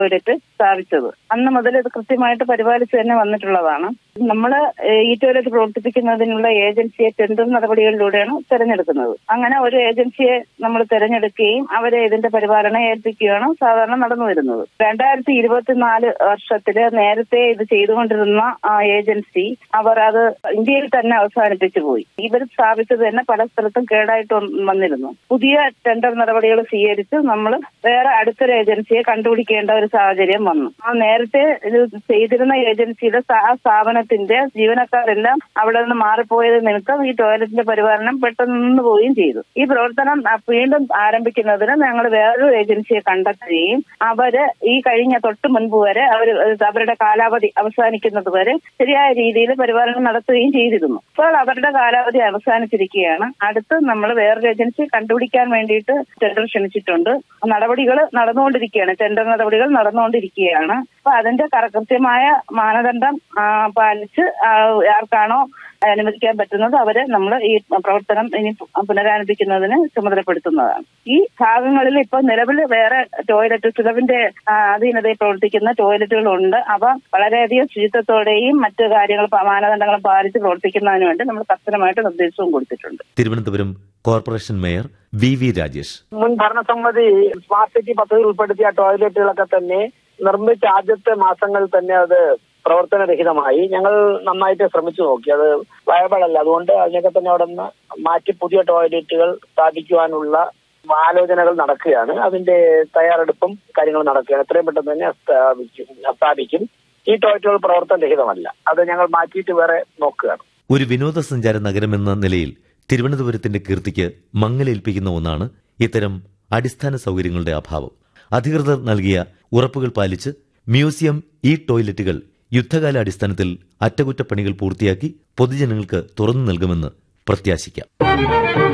toilet സ്ഥാപിച്ചത് അന്ന് മുതൽ ഇത് കൃത്യമായിട്ട് പരിപാലിച്ച് തന്നെ വന്നിട്ടുള്ളതാണ് നമ്മൾ ഈ ടോയ്ലറ്റ് പ്രവർത്തിപ്പിക്കുന്നതിനുള്ള ഏജൻസിയെ ടെൻഡർ നടപടികളിലൂടെയാണ് തെരഞ്ഞെടുക്കുന്നത് അങ്ങനെ ഒരു ഏജൻസിയെ നമ്മൾ തെരഞ്ഞെടുക്കുകയും അവരെ ഇതിന്റെ പരിപാലനം ഏൽപ്പിക്കുകയാണ് സാധാരണ നടന്നു വരുന്നത് രണ്ടായിരത്തി ഇരുപത്തിനാല് വർഷത്തില് നേരത്തെ ഇത് ചെയ്തുകൊണ്ടിരുന്ന ആ ഏജൻസി അവർ അത് ഇന്ത്യയിൽ തന്നെ അവസാനിപ്പിച്ചു പോയി ഇവർ സ്ഥാപിച്ചത് തന്നെ പല സ്ഥലത്തും കേടായിട്ട് വന്ന് വന്നിരുന്നു പുതിയ ടെൻഡർ നടപടികൾ സ്വീകരിച്ച് നമ്മൾ വേറെ അടുത്തൊരു ഏജൻസിയെ കണ്ടുപിടിക്കേണ്ട ഒരു സാഹചര്യം വന്നു ആ നേരത്തെ ഇത് ചെയ്തിരുന്ന ഏജൻസിയുടെ സ്ഥാ- ആ സ്ഥാപനത്തിന്റെ ജീവനക്കാരെല്ലാം അവിടെ നിന്ന് മാറിപ്പോയത് നിമിത്തം ഈ ടോയ്ലറ്റിന്റെ പരിപാലനം പെട്ടെന്ന് നിന്ന് പോവുകയും ചെയ്തു ഈ പ്രവർത്തനം ആ, വീണ്ടും ആരംഭിക്കുന്നതിന് ഞങ്ങൾ വേറൊരു ഏജൻസിയെ കണ്ടെത്തുകയും അവര് ഈ കഴിഞ്ഞ തൊട്ട് മുൻപ് വരെ അവർ അവരുടെ കാലാവധി അവസാനിക്കുന്നത് വരെ ശരിയായ രീതിയിൽ പരിപാലനം നടത്തുകയും ചെയ്തിരുന്നു ഇപ്പോൾ അവരുടെ കാലാവധി അവസാനിച്ചിരിക്കുകയാണ് അടുത്ത് നമ്മൾ വേറൊരു ഏജൻസി കണ്ടുപിടിക്കാൻ വേണ്ടിയിട്ട് ടെൻഡർ ക്ഷണിച്ചിട്ടുണ്ട് നടപടികൾ നടന്നുകൊണ്ടിരിക്കുകയാണ് ടെൻഡർ നടപടികൾ നടന്നുകൊണ്ടിരിക്കുകയാണ് അപ്പൊ അതിന്റെ കറ- കൃത്യമായ മാനദണ്ഡം ആ, പാലിച്ച് ആ, ആർക്കാണോ അനുവദിക്കാൻ പറ്റുന്നത് അവരെ നമ്മൾ ഈ പ്രവർത്തനം ഇനി പുനരാരംഭിക്കുന്നതിന് ചുമതലപ്പെടുത്തുന്നതാണ് ഈ ഭാഗങ്ങളിൽ ഇപ്പൊ നിലവിൽ വേറെ ടോയ്ലറ്റ് ചിലവിന്റെ ആ, അധീനതയിൽ പ്രവർത്തിക്കുന്ന ടോയ്ലറ്റുകളുണ്ട് അവ വളരെയധികം ശുചിത്വത്തോടെയും മറ്റു കാര്യങ്ങൾ പ- മാനദണ്ഡങ്ങളും പാലിച്ച് പ്രവർത്തിക്കുന്നതിന് വേണ്ടി നമ്മൾ കർശനമായിട്ട് നിർദ്ദേശവും കൊടുത്തിട്ടുണ്ട് Thiruvananthapuram corporation mayor V V Rajesh മുൻ ഭരണസമിതി സ്മാർട്ട് സിറ്റി പദ്ധതിയിൽ ഉൾപ്പെടുത്തിയ ടോയ്ലറ്റുകളൊക്കെ തന്നെ നിർമ്മിച്ച ആദ്യത്തെ മാസങ്ങളിൽ തന്നെ അത് പ്രവർത്തനരഹിതമായി ഞങ്ങൾ നന്നായിട്ട് ശ്രമിച്ചു നോക്കി അത് വയബിൾ അല്ല അതുകൊണ്ട് അതിനൊക്കെ തന്നെ അവിടെ നിന്ന് മാറ്റി പുതിയ ടോയ്ലറ്റുകൾ സ്ഥാപിക്കുവാനുള്ള ആലോചനകൾ നടക്കുകയാണ് അതിന്റെ തയ്യാറെടുപ്പും കാര്യങ്ങളും നടക്കുകയാണ് എത്രയും പെട്ടെന്ന് തന്നെ സ്ഥാപിക്കും സ്ഥാപിക്കും ഈ ടോയ്ലറ്റുകൾ പ്രവർത്തനരഹിതമല്ല അത് ഞങ്ങൾ മാറ്റിയിട്ട് വേറെ നോക്കുകയാണ് ഒരു വിനോദസഞ്ചാര നഗരമെന്ന നിലയിൽ തിരുവനന്തപുരത്തിന്റെ കീർത്തിക്ക് മങ്ങലേൽപ്പിക്കുന്ന ഒന്നാണ് ഇത്തരം അടിസ്ഥാന സൗകര്യങ്ങളുടെ അഭാവം അധികൃതർ നൽകിയ ഉറപ്പുകൾ പാലിച്ച് മ്യൂസിയം ഈ ടോയ്ലറ്റുകൾ യുദ്ധകാലാടിസ്ഥാനത്തിൽ അറ്റകുറ്റപ്പണികൾ പൂർത്തിയാക്കി പൊതുജനങ്ങൾക്ക് തുറന്നു നൽകുമെന്ന് പ്രത്യാശിക്കാം